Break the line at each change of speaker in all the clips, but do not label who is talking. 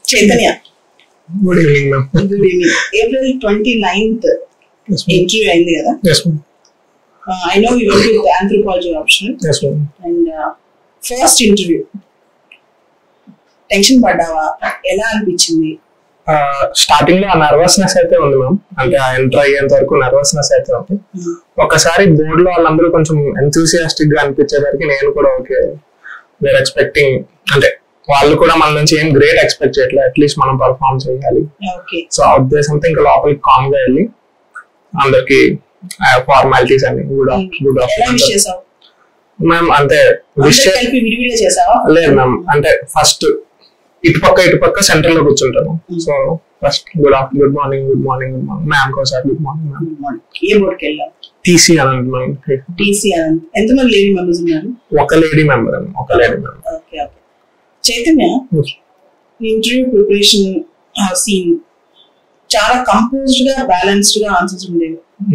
Chaitanya
good evening ma'am
good evening April twenty ninth
yes ma'am
interview అయింది కదా
yes ma'am
I know you went with anthropology option
yes ma'am
and first interview tension పడ్డావా ఎలా అనిపించింది
starting లో ఆ nervousness అయితే ఉంది ma'am అంటే ఆ ఎంటర్ అయ్యేంత వరకు నర్వస్నెస్ అయితే ఉంది ఒకసారి బోర్డు లో వాళ్ళందరూ కొంచెం ఎంతూసియాస్టిక్ గా అనిపించేసరికి నేను కూడా ఓకే వేర్ ఎక్స్పెక్టింగ్ అంటే వాళ్ళు కూడా మన నుంచి ఏం గ్రేట్ ఎక్స్పెక్ట్ చేయట్లేదు అట్లీస్ట్ మనం పర్ఫామ్ చేయాలి
ఓకే
సో ఆ ఉద్దేశంతో ఇంకా లోపలికి కామ్ గా వెళ్ళి అందరికి ఫార్మాలిటీస్ అని గుడ్ గుడ్
ఎలా విష్ చేసావు
మ్యామ్ అంటే విష్
అందరూ కలిపి విడివిడిగా చేసావా
లేదు మ్యామ్ అంటే ఫస్ట్ ఇటుపక్క ఇటుపక్క సెంటర్ లో కూర్చుంటాను so first good of good morning good morning good morning ma'am కోసారి good morning ma'am
good morning ఏ బోర్డుకి వెళ్ళావు
టీసీ అని మ్యామ్
టీసీ అనంత్ ఎంతమంది లేడీ మెంబర్స్ ఉన్నారు
ఒక లేడీ మెంబర్ అండి ఒక lady member
okay okay Chaitanya interview preparation scene చాలా కంపోజ్డ్ గా బ్యాలెన్స్డ్ గా ఆన్సర్స్ ఉండేవి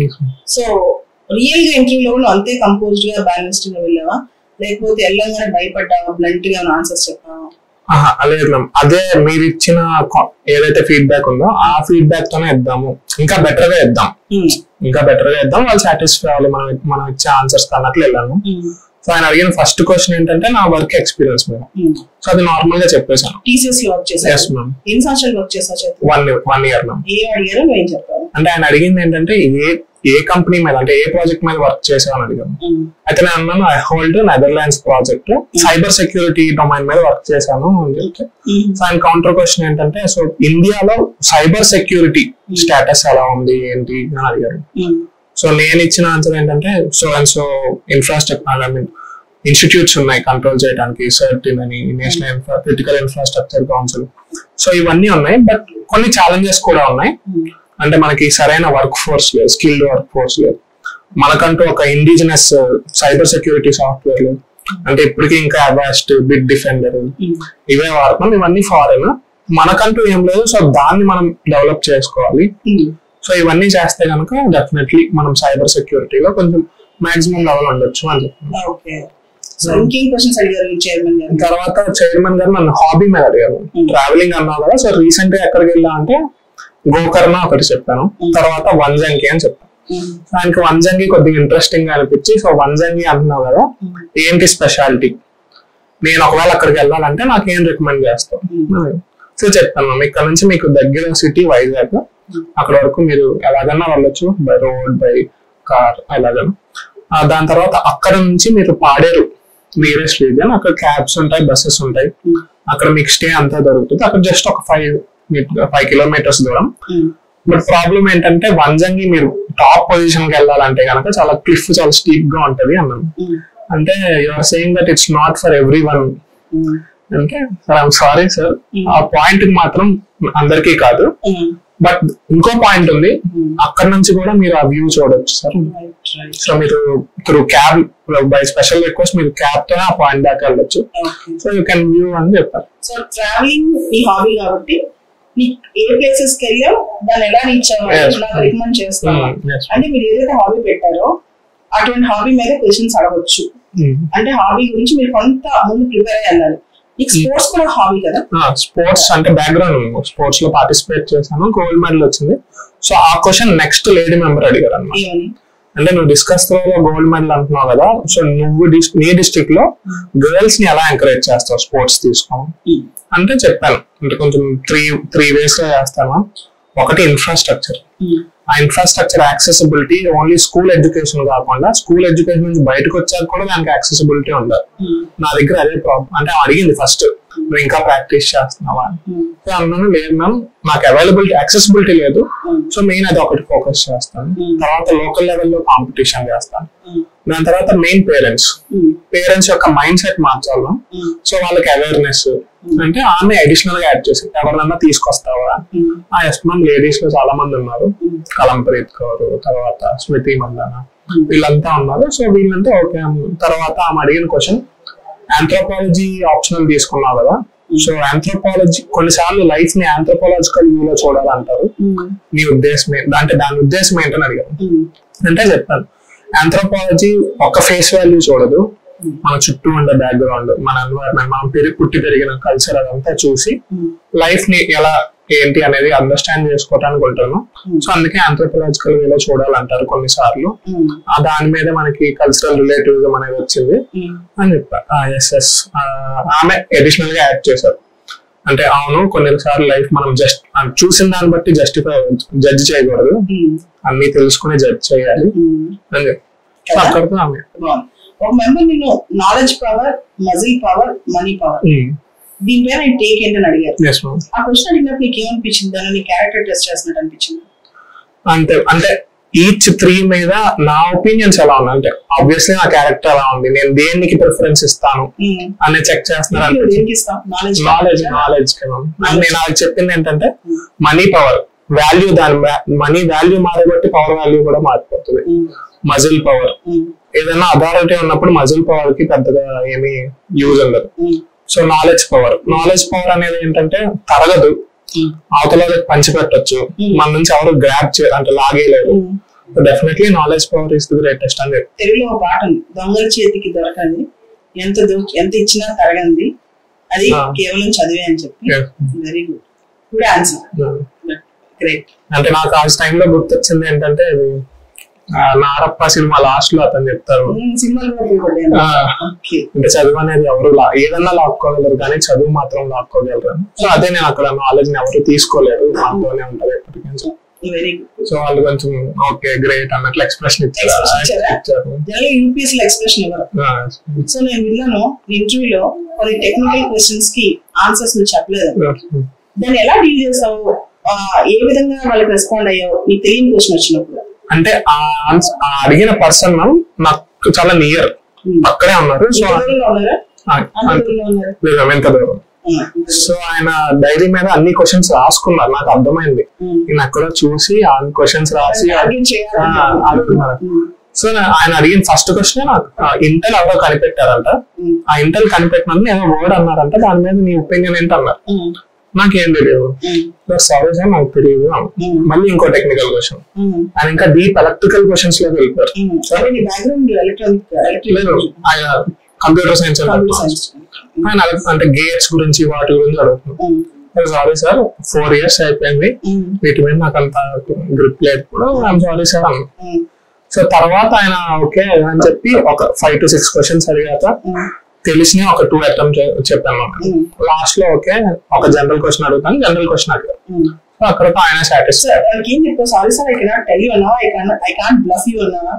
సో రియల్ గా ఇంటర్వ్యూలో కూడా అంతే కంపోజ్డ్ గా బ్యాలెన్స్డ్ గా వెళ్ళావా లేకపోతే వెళ్ళంగానే భయపడ్డావా బ్లంట్ గా ఆన్సర్స్ చెప్పావా
లేదు మ్యామ్ అదే మీరు ఇచ్చిన co- ఏదైతే ఫీడ్బ్యాక్ ఉందో ఆ ఫీడ్బ్యాక్ తోనే ఇద్దాము ఇంకా బెటర్ గా ఇద్దాం
Hmm.
ఇంకా బెటర్ గా ఇద్దాం వాళ్ళు సాటిస్ఫై అవ్వాలి మనం మనం ఇచ్చే ఆన్సర్స్ అన్నట్లు వెళ్ళాను
Hmm.
సో ఆయన అడిగిన ఫస్ట్ క్వశ్చన్ ఏంటంటే నా వర్క్ ఎక్స్పీరియన్స్ మీద
Hmm.
సో అది నార్మల్ గా చెప్పేశాను
టీసీఎస్ లో వర్క్
ఎస్
చేశారు
మ్యామ్
ఎన్ని సంవత్సరాలు వర్క్ చేసావు Chaitanya
one one year ma'am
ఏ అడిగారో నువ్వేం చెప్పావు
అంటే ఆయన అడిగింది ఏంటంటే ఏ ఏ కంపెనీ మీద అంటే ఏ ప్రాజెక్ట్ మీద వర్క్ చేసావు అని అడిగాను
Hmm.
అయితే నేను అన్నాను I hold Netherlands project cyber security domain మీద వర్క్ చేశాను అని చెప్తే
Hmm.
సో ఆయన కౌంటర్ క్వశ్చన్ ఏంటంటే సో ఇండియాలో సైబర్ సెక్యూరిటీ స్టేటస్ ఎలా ఉంది ఏంటి అని అడిగారు
Hmm.
సో నేను ఇచ్చిన ఆన్సర్ ఏంటంటే so and so infrastructure I mean institutes ఉన్నాయి కంట్రోల్ చేయడానికి సర్టిన్ అని national infra critical infrastructure council so ఇవన్నీ ఉన్నాయి బట్ కొన్ని ఛాలెంజెస్ కూడా ఉన్నాయి
Hmm.
అంటే మనకి సరైన వర్క్ ఫోర్స్ లేదు స్కిల్డ్ వర్క్ ఫోర్స్ లేదు మనకంటూ ఒక ఇండిజినస్ సైబర్ సెక్యూరిటీ సాఫ్ట్వేర్ లేదు అంటే ఇప్పటికీ ఇంకా అవాస్ట్ బిట్ డిఫెండర్
Hmm.
ఇవే వాడుతున్నాం ఇవన్నీ ఫారెన్ మనకంటూ ఏం లేదు సో దాన్ని మనం డెవలప్ చేసుకోవాలి
Hmm.
సో ఇవన్నీ చేస్తే కనుక డెఫినెట్లీ మనం సైబర్ సెక్యూరిటీలో కొంచెం మాక్సిమం లెవెల్ ఉండొచ్చు అని చెప్తున్నాం
ఓకే సో ఇంకేం క్వశ్చన్స్ అడిగారు ఈ చైర్మన్ గారు
తర్వాత చైర్మన్ గారు నన్ను హాబీ మీద అడిగారు
Hmm.
ట్రావెలింగ్ అన్నావు కదా సో రీసెంట్ గా ఎక్కడికి వెళ్ళా అంటే గోకర్ణ ఒకటి చెప్పాను
Hmm.
తర్వాత వంజంకి అని చెప్పాను
Hmm.
ఆయనకి వంజంగి కొద్దిగా ఇంట్రెస్టింగ్ గా అనిపించి సో వంజంగి అంటున్నావు కదా
Hmm.
ఏంటి స్పెషాలిటీ నేను ఒకవేళ అక్కడికి వెళ్ళాలంటే నాకు ఏం రికమెండ్ చేస్తావు
Hmm.
సో చెప్తాను మ్యామ్ ఇక్కడ నుంచి మీకు దగ్గర సిటీ వైజాగ్ అక్కడ వరకు మీరు ఎలాగన్నా వెళ్ళొచ్చు బై రోడ్ బై కార్ ఎలాగన్నా ఆ, దాని తర్వాత అక్కడ నుంచి మీరు పాడేరు నియరెస్ట్ రీజన్ అక్కడ క్యాబ్స్ ఉంటాయి బస్సెస్ ఉంటాయి
Hmm.
అక్కడ మీకు స్టే అంతా దొరుకుతుంది అక్కడ జస్ట్ ఒక ఫైవ్ ఫైవ్ కిలోమీటర్స్ దూరం
Hmm.
బట్ ప్రాబ్లం ఏంటంటే వంజంగి మీరు టాప్ పొజిషన్ కి వెళ్ళాలంటే కనుక చాలా క్లిఫ్ చాలా స్టీప్ గా ఉంటది అన్నాను
Hmm.
అంటే you're saying that it's not for everyone
Hmm.
అంటే sir I'm sorry sir
Hmm.
ఆ పాయింట్ మాత్రం అందరికీ కాదు
Hmm.
బట్ ఇంకో పాయింట్ ఉంది
Hmm.
అక్కడ నుంచి కూడా మీరు ఆ వ్యూ చూడొచ్చు సార్
Right, right.
సో మీరు through cab by special request మీరు క్యాబ్ తో ఆ పాయింట్ దాకా వెళ్ళొచ్చు
Okay.
So you can view అని చెప్పారు
సో ట్రావెలింగ్ నీ హాబీ కాబట్టి నీ ఏ ప్లేసెస్ కి వెళ్ళావు దాన్ని ఎలా రీచ్
Yes.
అవ్వాలి నాకు రికమెండ్ చేస్తాను
Hmm, yes.
అంటే మీరు ఏదైతే హాబీ పెట్టారో అటువంటి హాబీ మీద క్వశ్చన్స్ అడగొచ్చు అంటే హాబీ గురించి మీరు కొంత ముందు ప్రిపేర్ అయ్యి వెళ్ళాలి నీకు స్పోర్ట్స్ కూడా హాబీ కదా
స్పోర్ట్స్ అంటే బ్యాక్గ్రౌండ్ స్పోర్ట్స్ లో పార్టిసిపేట్ చేశాను గోల్డ్ మెడల్ వచ్చింది సో ఆ క్వశ్చన్ నెక్స్ట్ లేడీ మెంబర్ అడిగారు అన్నమాట
ఏమని
అంటే నువ్వు డిస్కస్ త్రో లో గోల్డ్ మెడల్ అంటున్నావు కదా సో నువ్వు dis- నీ డిస్ట్రిక్ట్ లో గర్ల్స్ ని ఎలా ఎంకరేజ్ చేస్తావు స్పోర్ట్స్ తీసుకోవాలి
Hmm.
అంటే చెప్పాను అంటే కొంచెం త్రీ త్రీ వేస్ లో చేస్తాను ఒకటి ఇన్ఫ్రాస్ట్రక్చర్
Hmm.
ఆ infrastructure accessibility only school education కాకుండా స్కూల్ ఎడ్యుకేషన్ నుంచి బయటకు వచ్చాక కూడా దానికి యాక్సెసిబిలిటీ ఉండాలి
Hmm.
నా దగ్గర అదే ప్రాబ్లం అంటే ఆమె అడిగింది ఫస్ట్ నువ్వు ఇంకా ప్రాక్టీస్ చేస్తున్నావా అని.
Hmm.
సో అన్నాను లేదు మ్యామ్ నాకు అవైలబిలిటీ యాక్సెసిబిలిటీ లేదు
Hmm.
సో మెయిన్ అది ఒకటి ఫోకస్ చేస్తాను
Hmm.
తర్వాత లోకల్ లెవెల్లో కాంపిటీషన్ చేస్తాను
Hmm.
దాని తర్వాత మెయిన్ పేరెంట్స్
Hmm.
పేరెంట్స్ యొక్క మైండ్ సెట్ మార్చాలి
Hmm.
సో వాళ్ళకి అవేర్నెస్ అంటే ఆమె అడిషనల్ గా యాడ్ చేసి ఎవరినన్నా తీసుకొస్తావా
Hmm.
ఆ ఎస్ మ్యామ్ లేడీస్ లో చాలా మంది ఉన్నారు
Hmm.
కలంప్రీత్ కౌర్ తర్వాత స్మృతి మందాన
Hmm.
వీళ్ళంతా ఉన్నారు సో వీళ్ళంతా ఓకే తర్వాత ఆమె అడిగిన క్వశ్చన్ ఆంథ్రోపాలజీ ఆప్షనల్ తీసుకున్నావు కదా సో ఆంథ్రోపాలజీ కొన్నిసార్లు లైఫ్ ని ఆంథ్రోపాలజికల్ వ్యూ లో చూడాలంటారు
Hmm.
నీ ఉద్దేశం ఏ- అంటే దాని ఉద్దేశం ఏంటని అడిగారు
Hmm.
అంటే చెప్పాను ఆంథ్రోపాలజీ ఒక ఫేస్ వాల్యూ చూడదు మన చుట్టూ ఉండే బ్యాక్గ్రౌండ్ మన ఎన్వైరన్మెంట్ మనం పెరిగి పుట్టి పెరిగిన కల్చర్ అదంతా చూసి లైఫ్ ని ఎలా ఏంటి అనేది అండర్స్టాండ్ చేసుకోవడానికి ఉంటాను సో అందుకే ఆంథ్రోపలాజికల్ వేలో చూడాలంటారు కొన్నిసార్లు ఆ దాని మీద మనకి కల్చరల్ రిలేటివిజం అనేది వచ్చింది అని చెప్పా ఎస్ ఎస్ ఆమె అడిషనల్ గా యాడ్ చేశారు అంటే అవును కొన్నిసార్లు లైఫ్ మనం జస్ట్ చూసిన దాన్ని బట్టి జస్టిఫై జడ్జ్ చేయకూడదు అన్ని తెలుసుకుని జడ్జ్ చేయాలి అని చెప్పి సో అక్కడితో ఆమె
బాగుంది. ఒక మెంబర్ నేను knowledge power muscle power money power దీనిపైన నేను టేక్ ఏంటని అడిగారు
ఎస్ మ్యామ్
ఆ క్వశ్చన్ అడిగినప్పుడు నీకు ఏమనిపించింది దాన్ని నీ క్యారెక్టర్ టెస్ట్ చేస్తున్నట్టు అనిపించింది
అంటే అంటే ఈచ్ త్రీ మీద నా ఒపీనియన్స్ ఎలా ఉన్నాయి అంటే ఆబ్వియస్లీ నా క్యారెక్టర్ ఎలా ఉంది నేను దేనికి ప్రిఫరెన్స్ ఇస్తాను అని చెక్ చేస్తున్నారు
నువ్వు
అనిపించింది
దేనికి ఇస్తావు నాలెడ్జ్
నాలెడ్జ్ నాలెడ్జ్ అండ్ నేను అది చెప్పింది ఏంటంటే మనీ పవర్ వాల్యూ దాని మనీ వాల్యూ మారే బట్టి పవర్ వాల్యూ కూడా మారిపోతుంది మజిల్ పవర్ ఏదైనా అథారిటీ ఉన్నప్పుడు మజిల్ పవర్ కి పెద్దగా ఏమీ యూజ్ ఉండదు so knowledge power knowledge power అనేది ఏంటంటే తరగదు అవతల వాళ్ళకి పంచిపెట్టొచ్చు మన నుంచి ఎవరు గ్రాప్ చే అంటే లాగేయలేరు definitely knowledge power is the greatest అని చెప్పి
తెలుగులో ఒక పాట ఉంది దొంగల చేతికి దొరకంది ఎంత దొ- ఎంత ఇచ్చినా తరగంది అది
ఆ.
కేవలం చదివే అని చెప్పి
Yes.
Very good good answer great
అంటే నాకు ఆ టైంలో గుర్తొచ్చింది ఏంటంటే ఇది, ఆ, నారప్ప సినిమా లాస్ట్ లో అతను చెప్తారు
సినిమాలు కూడా ఉపయోగపడ్డాయి
ఆ,
ఓకే
అంటే చదువు అనేది ఎవరు లా- ఏదన్నా లాక్కోగలరు కానీ చదువు మాత్రం లాక్కోగలరు అని. సో అదే నేను అక్కడ నాలెడ్జ్ ఎవరు తీసుకోలేరు మాతోనే ఉంటది ఎప్పటికీ
వెరీ గుడ్
సో వాళ్ళు కొంచెం ఓకే గ్రేట్ అన్నట్లు ఎక్స్ప్రెషన్
Expression ఇచ్చారా?
ఇచ్చారు
జనరల్ యూపీఎస్ లో ఎక్స్ప్రెషన్ ఇవ్వరు
ఆ,
సో నేను విన్నాను ఇంటర్వ్యూలో కొన్ని టెక్నికల్ క్వశ్చన్స్ కి ఆన్సర్స్ నువ్వు చెప్పలేదు దాన్ని ఎలా డీల్ చేసావు ఆ, ఏ విధంగా వాళ్ళకి రెస్పాండ్ అయ్యావు నీకు తెలియని క్వశ్చన్ వచ్చినప్పుడు
అంటే ఆ ans- ఆ అడిగిన పర్సన్ నాకు చాలా నియర్
Hmm.
అక్కడే ఉన్నారు సో
ఎంత దూరంలో ఉన్నారా
ఆ,
అంత దూరంలో ఉన్నారు
లేదు, ఎంత దూరం సో ఆయన డైరీ మీద అన్ని క్వశ్చన్స్ రాసుకున్నారు నాకు అర్థమైంది నేను అక్కడ చూసి ఆ క్వశ్చన్స్ రాసి
Argue చేయాలి.
ఆ, అడుగుతున్నారు సో నా- ఆయన అడిగిన ఫస్ట్ క్వశ్చన్ నాకు ఇంటెల్ ఎవరో కనిపెట్టారంట ఆ ఇంటెల్ కనిపెట్టినందుకు ఏదో వర్డ్ అన్నారంట దాని మీద నీ ఒపీనియన్ ఏంటి అన్నారు నాకేం తెలియదు సారీ సార్ నాకు తెలియదు అన్నా. మళ్ళీ ఇంకో టెక్నికల్ క్వశ్చన్ ఆయన ఇంకా డీప్ ఎలక్ట్రికల్ క్వశ్చన్స్ లో వెళ్ళిపోయారు
సరే నీ బ్యాక్గ్రౌండ్ ఎలక్ట్రానిక్
లేదు ఆయన కంప్యూటర్ సైన్స్ ఆయన elect- అంటే గేట్స్ గురించి వాటి గురించి అడుగుతున్నాను సారీ సార్ ఫోర్ ఇయర్స్ అయిపోయింది వీటి మీద నాకు అంత గ్రిప్ లేదు కూడా ఐఎమ్ సారీ సార్ అన్న సో తర్వాత ఆయన ఓకే అని చెప్పి ఒక ఫైవ్ టు సిక్స్ క్వశ్చన్స్ అడిగాక తెలిసిన ఒక టూ అటెంప్ట్ చెప్పాను లాస్ట్ లో ఓకే ఒక జనరల్ క్వశ్చన్ అడుగుతాను జనరల్ క్వశ్చన్ అడిగారు సో అక్కడతో ఆయన సాటిస్ఫై
దానికి ఏం చెప్పావు sorry sir I cannot tell you అన్నావా I can I can't bluff you అన్నావా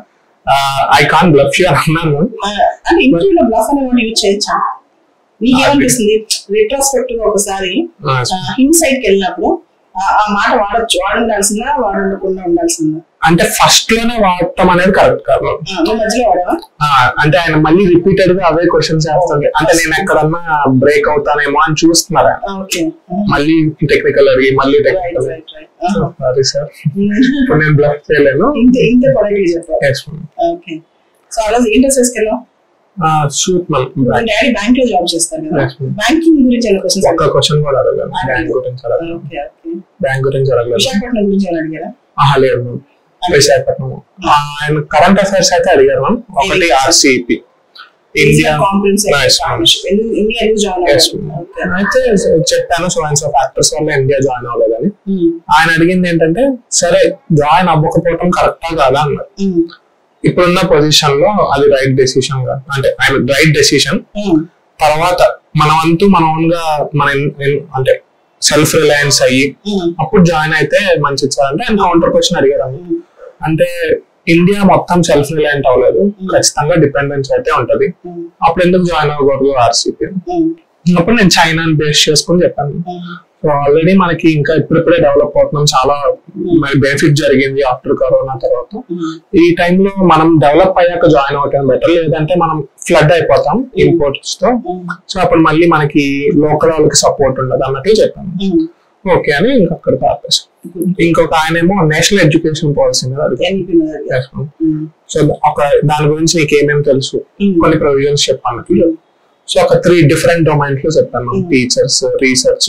ఐ కాన్ బ్లఫ్ యూ అన్నాను
ఆ, అంటే ఇంటర్వ్యూలో బ్లఫ్ అనే వర్డ్ యూజ్ చేయొచ్చా నీకేమనిపిస్తుంది రిట్రాస్పెక్టివ్ ఒకసారి హింగ్ సైడ్ కి వెళ్ళినప్పుడు ఆ- ఆ మాట వాడచ్చు వాడుండాల్సిందా వాడకుండా ఉండాల్సిందా
అంటే ఫస్ట్ లోనే వాడటం అనేది కరెక్ట్ కాదు
ఆ, నువ్వు మధ్యలో వాడావా
ఆ, అంటే ఆయన మళ్ళీ రిపీటెడ్ గా అవే క్వశ్చన్స్ వేస్తుంటే అంటే నేను ఎక్కడన్నా బ్రేక్ అవుతానేమో అని చూస్తున్నారు ఆయన.
ఓకే
మళ్ళీ టెక్నికల్ అడిగి మళ్ళీ
right
technical
right right
sorry sir ఇప్పుడు నేను బ్లఫ్ చేయలేను
ఇంత ఇంత పొడైట్లీ చెప్పావు
Yes, ma'am.
ఓకే సో ఆ రోజు ఏంటో చేసుకెళ్ళాం
ఆ, shoot, ma'am.
మా డాడీ బ్యాంక్ లో జాబ్ చేస్తారు కదా
Yes, ma'am.
బ్యాంకింగ్ గురించి ఏమైనా క్వశ్చన్స్
ఒక్క క్వశ్చన్ కూడా అడగలేదు బ్యాంక్ గురించి అడగలేదు
ఓకే ఓకే
బ్యాంక్ గురించి అడగలేదు
విశాఖపట్నం గురించి ఏమైనా అడిగారా
ఆహా, లేదు ma'am. విశాఖపట్నం ఆ, ఆయన కరెంట్ అఫైర్స్ అయితే అడిగారు మ్యామ్ ఒకటి RCEP India
conference
Nice, ma'am.
India ఎందుకు జాయిన్
Yes, ma'am. అయితే చెప్పాను సో అండ్ సో ఫ్యాక్టర్స్ వల్ల ఇండియా జాయిన్ అవ్వలేదని
అయ్యారు
ఆయన అడిగింది ఏంటంటే సరే జాయిన్ అవ్వకపోవటం కరెక్టా కాదా అన్నారు ఇప్పుడున్న పొజిషన్ లో అది రైట్ డెసిషన్ గా అంటే రైట్ డెసిషన్ తర్వాత మనం అంటూ మన ఓన్ గా మన ఎన్- ఎన్- అంటే సెల్ఫ్ రిలయన్స్ అయ్యి అప్పుడు జాయిన్ అయితే మంచిది సార్ అంటే ఆయన కౌంటర్ క్వశ్చన్ అడిగారు అన్న. అంటే ఇండియా మొత్తం సెల్ఫ్ రిలయంట్ అవ్వలేదు ఖచ్చితంగా డిపెండెన్స్ అయితే ఉంటది అప్పుడు ఎందుకు జాయిన్ అవ్వకూడదు ఆర్సీపీ అప్పుడు నేను చైనాని బేస్ చేసుకుని చెప్పాను సో ఆల్రెడీ మనకి ఇంకా ఇప్పుడిప్పుడే డెవలప్ అవుతున్నాం చాలా బెనిఫిట్ జరిగింది ఆఫ్టర్ కరోనా తర్వాత ఈ టైంలో మనం డెవలప్ అయ్యాక జాయిన్ అవటం బెటర్ లేదంటే మనం ఫ్లడ్ అయిపోతాం ఇంపోర్ట్స్ తో సో అప్పుడు మళ్ళీ మనకి లోకల్ వాళ్ళకి సపోర్ట్ ఉండదు అన్నట్టు చెప్పాను ఓకే అని ఇంకా అక్కడ ఆపేసి ఇంకొక ఆయన ఏమో నేషనల్ ఎడ్యుకేషన్ పాలసీ మీద అడిగారు సో ఒక దాని గురించి నీకు ఏమేమి తెలుసు కొన్ని ప్రొవిజన్స్ చెప్పాను సో ఒక త్రీ డిఫరెంట్ డొమైన్స్ లో చెప్పాను
Mm.
Teachers research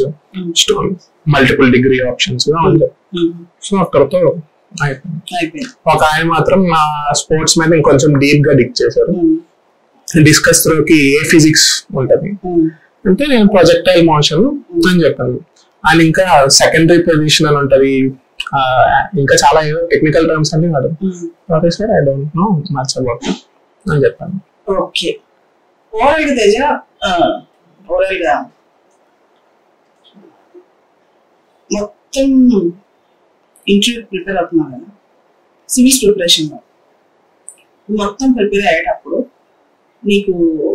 multiple degree options so అక్కడతో అయిపోయింది
అయిపోయింది
ఒక ఆయన మాత్రం నా స్పోర్ట్స్ మీద ఇంకొంచెం డీప్ గా డిక్ చేశారు డిస్కస్ త్రోకి ఏ ఫిజిక్స్ ఉంటది అంటే నేను ప్రొజెక్టైల్ మోషన్ అని చెప్పాను అండ్ ఇంకా సెకండరీ పొజిషన్ అని ఉంటది ఆ, ఇంకా చాలా ఏదో టెక్నికల్ టర్మ్స్ అన్ని కాదు sir I don't know much about అని చెప్పాను
ఓకే ఓవరాల్ గా తేజ ఓవరాల్ గా మొత్తం ఇంటర్వ్యూ ప్రిపేర్ అవుతున్నావు కదా సివిల్స్ ప్రిపరేషన్ లో మొత్తం ప్రిపేర్ అయ్యేటప్పుడు నీకు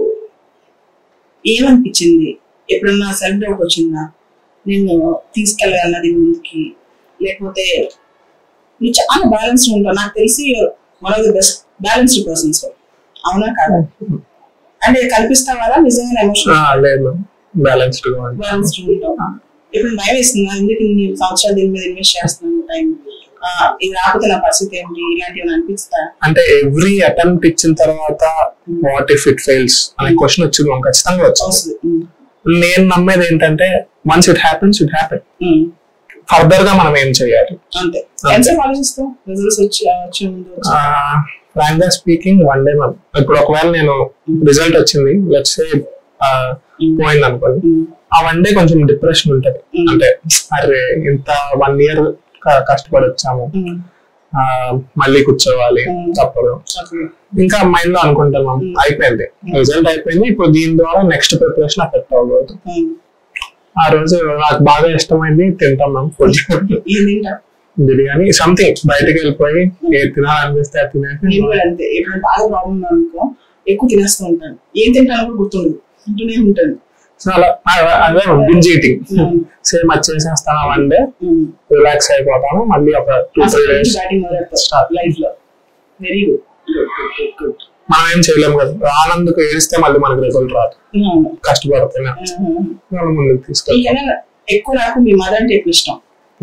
ఏమనిపించింది ఎప్పుడన్నా సెల్ఫ్ డౌట్ వచ్చిందా నేను తీసుకెళ్ళగలనా దీని ముందుకి లేకపోతే నువ్వు చాలా బ్యాలెన్స్డ్ ఉంటావు నాకు తెలిసి one of the best balanced persons అవునా కాదా అంటే కల్పిస్తావారా నిజంగా
ఆ,
ఎమోషన్
లేదు బ్యాలెన్స్డ్ గా ఉంది
బ్యాలెన్స్డ్ ఉంటావు ఇప్పుడు భయం వేస్తుందా ఎందుకు ఇన్ని సంవత్సరాలు దీని మీద ఇన్వెస్ట్ చేస్తున్నాను టైం ఇది రాకపోతే నా పరిస్థితి ఏంటి ఇలాంటివి అనిపిస్తా
అంటే ఎవ్రీ అటెంప్ట్ ఇచ్చిన తర్వాత వాట్ ఇఫ్ ఇట్ ఫెయిల్స్ అనే క్వశ్చన్ వచ్చింది మనకు ఖచ్చితంగా వచ్చింది
వస్తుంది ఉమ్,
నేను నమ్మేది ఏంటంటే once it happens it happen
um,
further గా మనం ఏం చేయాలి
అంతే ఎంతసేపు ఆలోచిస్తావు రిజల్ట్స్ వచ్చి వచ్చే ముందు వచ్చి
ఫ్రాంక్ గా స్పీకింగ్ వన్ డే మనం ఇప్పుడు ఒకవేళ నేను రిజల్ట్ వచ్చింది లెట్స్ పోయింది అనుకోండి
ఉమ్,
ఆ వన్ డే కొంచెం డిప్రెషన్ ఉంటది
Mm.
అంటే అరే ఇంత వన్ ఇయర్ కష్టపడి వచ్చాము
ఉమ్,
ఆ, మళ్ళీ కూర్చోవాలి
Mm.
తప్పదు
ఓకే.
ఇంకా మైండ్ లో అనుకుంటున్నాం
Mm.
అయిపోయింది రిజల్ట్ అయిపోయింది ఇప్పుడు దీని ద్వారా నెక్స్ట్ ప్రిపరేషన్ ఎఫెక్ట్ అవ్వదు
ఉమ్,
ఆ రోజు నాకు బాగా ఇష్టమైంది తింటున్నాం ఫుడ్
ఏం తింటా
బిర్యానీ సంథింగ్ బయటకు వెళ్ళిపోయి ఏ తినాలనిపిస్తే అది తినేసి
నేను కూడా అంతే ఎప్పుడు బాగా ప్రాబ్లం అనుకో ఎక్కువ తినేస్తూ ఉంటాను ఏం తింటానో కూడా గుర్తుండదు తింటూనే ఉంటాను
సో అలా అ- అదే బింజ్ ఈటింగ్
ఉమ్,
సేమ్ అది చేసేస్తాను వన్ డే
ఉమ్.
రిలాక్స్ అయిపోతాను మళ్ళీ ఒక two three days
batting
Start.
లైఫ్ లో very good good good good
మనం ఏం చేయలేము కదా ఆనందకు ఏడిస్తే మళ్ళీ మనకు రిజల్ట్ రాదు కష్టపడితేనే మనం ముందుకు తీసుకెళ్తాం
ఇంకైనా ఎక్కువ నాకు మీ మదర్ అంటే ఎక్కువ ఇష్టం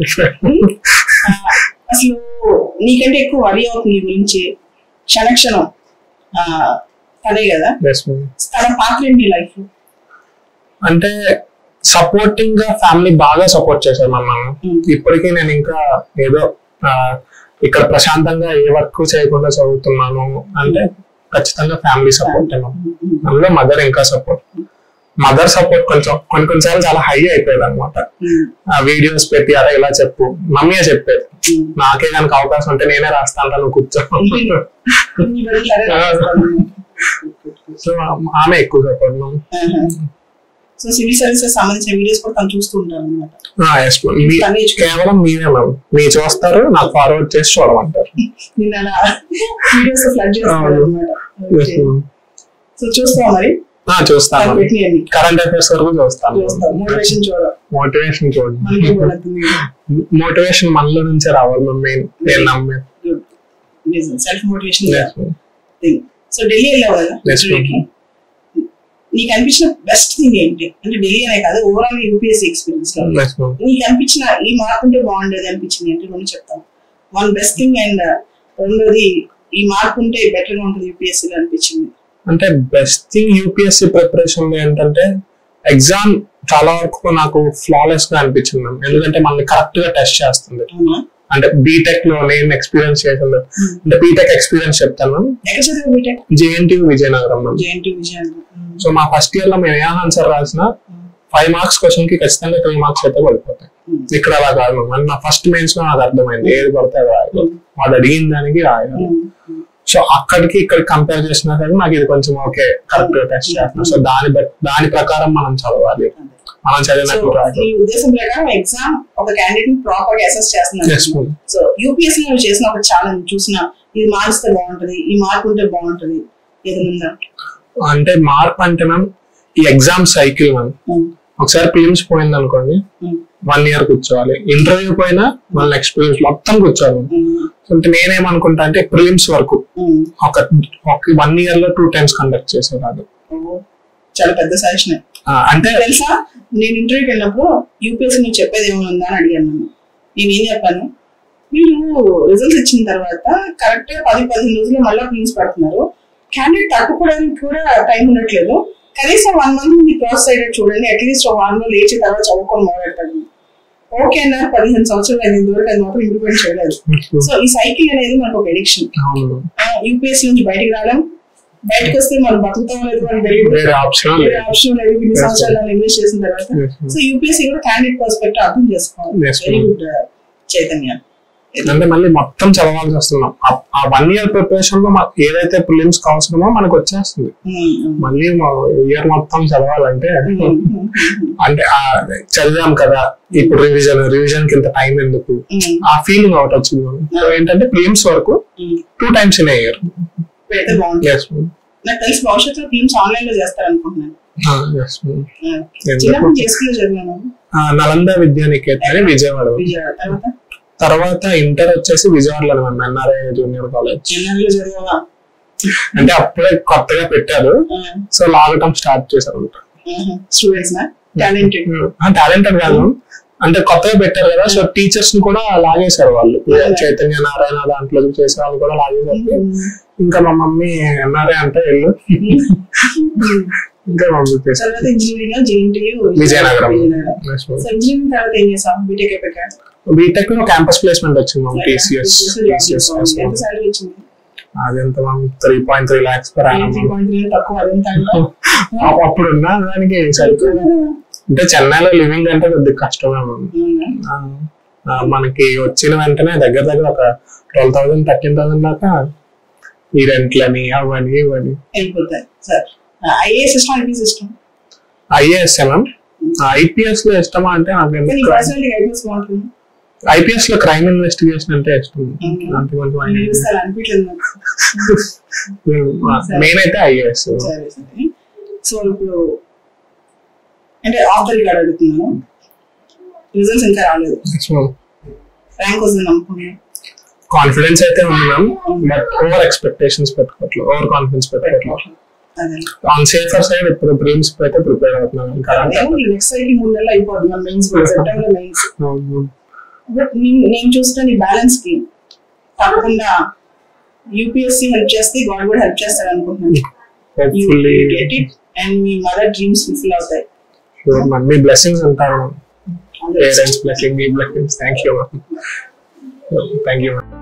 ఆ, అసలు నీకంటే ఎక్కువ వరి అవుతుంది నీ గురించి క్షణక్షణం ఆ, అదే కదా
Yes, ma'am.
తన పాత్ర ఏంటి నీ లైఫ్
అంటే సపోర్టింగ్ గా ఫ్యామిలీ బాగా సపోర్ట్ చేశారు మమ్మల్ని
Mm.
ఇప్పటికీ నేను ఇంకా ఏదో ఆ, ఇక్కడ ప్రశాంతంగా ఏ వర్క్ చేయకుండా చదువుతున్నాను అంటే ఖచ్చితంగా ఫ్యామిలీ సపోర్ట్ అందులో మదర్ ఇంకా సపోర్ట్ మదర్ సపోర్ట్ కొంచెం కొన్ని కొన్నిసార్లు చాలా హై అయిపోయేది అనమాట ఆ వీడియోస్ పెట్టి అరే ఇలా చెప్పు మమ్మీయే చెప్పేది నాకే కనుక అవకాశం ఉంటే నేనే రాస్తాను నువ్వు కూర్చో సో ఆమె ఎక్కువ సపోర్ట్
సో సివిల్ సర్వీసెస్ సంబంధించిన వీడియోస్ కూడా తను చూస్తూ ఉంటాను అనమాట తను నేర్చుకో-
కేవలం మీరే మ్యామ్ మీ చూస్తారు నాకు ఫార్వర్డ్ చేసి చూడమంటారు
నిన్న అలా వీడియోస్ ఫ్లడ్ చేస్తాను
అవును.
అనమాట
Yes, ma'am.
సో చూస్తావా మరి
ఆ, చూస్తాను
తను పెట్టినవి
కరెంట్ అఫైర్స్ వరకు చూస్తాను
చూస్తాం మోటివేషన్ చూడ
మోటివేషన్
మనకి
చూడండి
కూడా అవుతుంది.
మోటివేషన్ మనలో నుంచే రావాలి మ్యామ్ మెయిన్ నేను నమ్మే
Good. నిజం self motivation
Yes, ma'am.
Thing so Delhi వెళ్ళావు కదా
Yes, ma'am.
ఇంటర్వ్యూకి. నీకు అనిపించిన బెస్ట్ థింగ్ ఏంటి అంటే ఢిల్లీ అనే కాదు ఓవరాల్ యూపీఎస్సీ ఎక్స్పీరియన్స్ లో
Yes, ma'am.
నీకు అనిపించిన ఈ మార్క్ ఉంటే బాగుండేది అనిపించింది అంటే రెండు చెప్తాను వన్ బెస్ట్ థింగ్ అండ్ రెండోది ఈ మార్క్ ఉంటే బెటర్ గా ఉంటుంది యూపీఎస్సీ లో అనిపించింది
అంటే బెస్ట్ థింగ్ యూపీఎస్సీ ప్రిపరేషన్ ఏంటంటే ఎగ్జామ్ చాలా వరకు నాకు ఫ్లాలెస్ గా అనిపించింది మ్యామ్ ఎందుకంటే మనల్ని కరెక్ట్ గా టెస్ట్ చేస్తుంది
అవునా
అంటే బీటెక్ లో నేను ఎక్స్పీరియన్స్ చేసింది అంటే బీటెక్ ఎక్స్పీరియన్స్ చెప్తాను మ్యామ్
ఎక్కడ చదివా BTech
JNTU Vizianagaram ma'am
JNT Vizianagaram
so మా ఫస్ట్ ఇయర్ లో మేము ఏ ఆన్సర్ రాసినా ఫైవ్ మార్క్స్ క్వశ్చన్ కి ఖచ్చితంగా త్రీ మార్క్స్ అయితే పడిపోతాయి ఇక్కడ అలా కాదు మ్యామ్ అని నా ఫస్ట్ మెయిన్స్ లో నాకు అర్థమైంది ఏది పడితే అది రాయాలి వాడు అడిగిన దానికి రాయాలి సో అక్కడికి ఇక్కడ కంపేర్ చేసినా సరే నాకు ఇది కొంచెం ఓకే కరెక్ట్ గా టెస్ట్ చేస్తున్నా సో దాని బట్ దాని ప్రకారం మనం చదవాలి మనం
సో
చదివినట్టు రాదు
ఈ ఉద్దేశం ప్రకారం ఎగ్జామ్ ఒక క్యాండిడేట్ ని ప్రాపర్ గా అసెస్
Yes,
చేస్తున్నారు
ma'am.
సో యూపీఎస్సీ నువ్వు చేసిన ఒక ఛాలెంజ్ చూసిన ఇది మారిస్తే బాగుంటది ఈ మార్క్ ఉంటే బాగుంటది ఏదైనా
అంటే మార్క్ అంటే మ్యామ్ ఈ ఎగ్జామ్ సైకిల్ మ్యామ్ ఒకసారి ప్రిలిమ్స్ పోయింది అనుకోండి వన్ ఇయర్ కూర్చోవాలి ఇంటర్వ్యూ పోయినా మళ్ళీ నెక్స్ట్ ప్రిలిమ్స్ మొత్తం కూర్చోవాలి సో అంటే నేనేమనుకుంటా అంటే ప్రిలిమ్స్ వరకు ఒక ఒక వన్ ఇయర్ లో టూ టైమ్స్ కండక్ట్ చేసేవాళ్ళు
చాలా పెద్ద సజెషన్
ఆ, అంటే
తెలుసా నేను ఇంటర్వ్యూకి వెళ్ళినప్పుడు యూపీఎస్సీ నువ్వు చెప్పేది ఏమైనా ఉందా అని అడిగాను నన్ను నేను ఏం చెప్పాను మీరు రిజల్ట్స్ ఇచ్చిన తర్వాత కరెక్ట్ గా పది పదిహేను రోజులు మళ్ళీ ప్లీన్స్ పడుతున్నారు క్యాండిడేట్ తట్టుకోవడానికి కూడా టైం ఉండట్లేదు కనీసం వన్ మంత్ మీ క్రాస్ సైడ్ చూడండి అట్లీస్ట్ ఒక వన్ లో లేచి తర్వాత చదువుకొని మొదలెట్టాలి ఓకే అన్నారు పదిహేను సంవత్సరాలు అయిన వరకు అది మాత్రం ఇంప్రూవ్మెంట్ చేయలేదు సో ఈ సైకిల్ అనేది మనకు ఒక ఎడిక్షన్
అవును
యూపీఎస్సీ నుంచి బయటికి రావడం బయటకు వస్తే మనం బతుకుతాం లేదు మనకు తెలియదు
వేరే ఆప్షన్
వేరే ఆప్షన్ లేదు ఇన్ని
Yes,
సంవత్సరాలు ఇన్వెస్ట్ చేసిన తర్వాత సో యూపీఎస్సీ కూడా క్యాండిడేట్ పర్స్పెక్టివ్ అర్థం చేసుకోవాలి
Yes,
very
ma'am.
Good Chaitanya
అంటే మళ్ళీ మొత్తం చదవాల్సి వస్తున్నాం ఆ- ఆ వన్ ఇయర్ ప్రిపరేషన్ లో మాకు ఏదైతే ప్రిలిమ్స్ అవసరమో మనకు వచ్చేస్తుంది మళ్ళీ ఇయర్ మొత్తం చదవాలంటే అంటే ఆ చదివాం కదా ఇప్పుడు రివిజన్ రివిజన్ కి ఇంత టైం ఎందుకు ఆ ఫీలింగ్ ఒకటి వచ్చింది మనకి. So ఏంటంటే ప్రిలిమ్స్ వరకు టూ టైమ్స్ ఇన్ ఇయర్
పెడితే బాగుంటుంది నాకు తెలిసి భవిష్యత్తులో టీమ్స్ ఆన్లైన్ లో చేస్తారు అనుకుంటున్నాను చిన్నప్పుడు చేసుకునే చదివాను
నలంద విద్యానికేతన్ అని విజయవాడ
విజయవాడ తర్వాత
తర్వాత ఇంటర్ వచ్చేసి విజయవాడలో మేము ఎన్ఆర్ఐ జూనియర్ కాలేజ్
చెన్నైలో చదివావా
అంటే అప్పుడే కొత్తగా పెట్టారు సో లాగటం స్టార్ట్ చేశారు
స్టూడెంట్స్ నా టాలెంటెడ్
టాలెంటెడ్ కాదు అంటే కొత్తగా పెట్టారు కదా సో టీచర్స్ ని కూడా లాగేశారు వాళ్ళు చైతన్య నారాయణ దాంట్లో చేసే వాళ్ళు కూడా లాగేశారు ఇంకా మా మమ్మీ ఎన్ఆర్ఐ అంటే వెళ్ళు ఇంకా పంపించేసారు
తర్వాత engineering JNT
Vizianagaram
so engineering తర్వాత ఏం చేసాం బీటెక్ అయిపోయాక
బీటెక్ లో క్యాంపస్ ప్లేస్మెంట్ వచ్చింది మ్యామ్ టీసీఎస్
ఎంత సాలరీ వచ్చింది
అదెంత ma'am three point three lakhs per
three point three తక్కువ అదంత
అప్పుడు ఉన్న దానికి సరిపోయింది అంటే చెన్నైలో లివింగ్ అంటే కొద్దిగా కష్టమే మ్యామ్ ఆ, ఆ, మనకి వచ్చిన వెంటనే దగ్గర దగ్గర ఒక ట్వెల్వ్ థౌసండ్ థర్టీన్ థౌసండ్ దాకా ఈ రెంట్లని అవని ఇవని
వెళ్ళిపోతాయి సార్ ఐఏఎస్ ఇష్టం ఐపీఎస్ ఇష్టం
ఐఏఎస్ మ్యామ్ ఐపీఎస్ లో ఇష్టమా అంటే నాకు
కానీ
ఎందుకు
పర్సనల్ ఐపీఎస్ బాగుంటుంది
ఐపీఎస్ లో క్రైమ్ ఇన్వెస్టిగేషన్ అంటే ఇష్టం అంత కొంచెం
నేను చూస్తాను అనిపించలేదు నాకు
మెయిన్ అయితే ఐఏఎస్
సరే సరే సో ఇప్పుడు అంటే ఆఫ్ ద రికార్డ్ అడుగుతున్నాను రిజల్ట్స్ ఇంకా రాలేదు ర్యాంక్ వస్తుంది అనుకున్నాను
కాన్ఫిడెన్స్ అయితే ఉంది మ్యామ్ బట్ ఓవర్ ఎక్స్పెక్టేషన్స్ పెట్టుకోవట్లేదు ఓవర్ కాన్ఫిడెన్స్ పెట్టుకోవట్లేదు
అదే
ఆన్ సేఫర్ సైడ్ ఇప్పుడు ప్రిలిమ్స్ అయితే ప్రిపేర్ అవుతున్నాను కరెంట్
నెక్స్ట్ సైడ్ మూడు నెలలు అయిపోతుంది మన మెయిన్స్ సెప్టెంబర్ మెయిన్స్ బట్ నేను చూస్తున్న నీ బ్యాలెన్స్ కి తప్పకుండా యూపీఎస్సీ హెల్ప్ చేస్తే గాడ్ కూడా హెల్ప్ చేస్తాడు అనుకుంటున్నాను
హోప్ఫుల్లీ
గెట్ ఇట్ అండ్ మీ మదర్ డ్రీమ్స్ ఫుల్ఫిల్ అవుతాయి
మీ బ్లెస్సింగ్స్ అంటారు పేరెంట్స్ బ్లెస్సింగ్ మీ blessings thank you thank you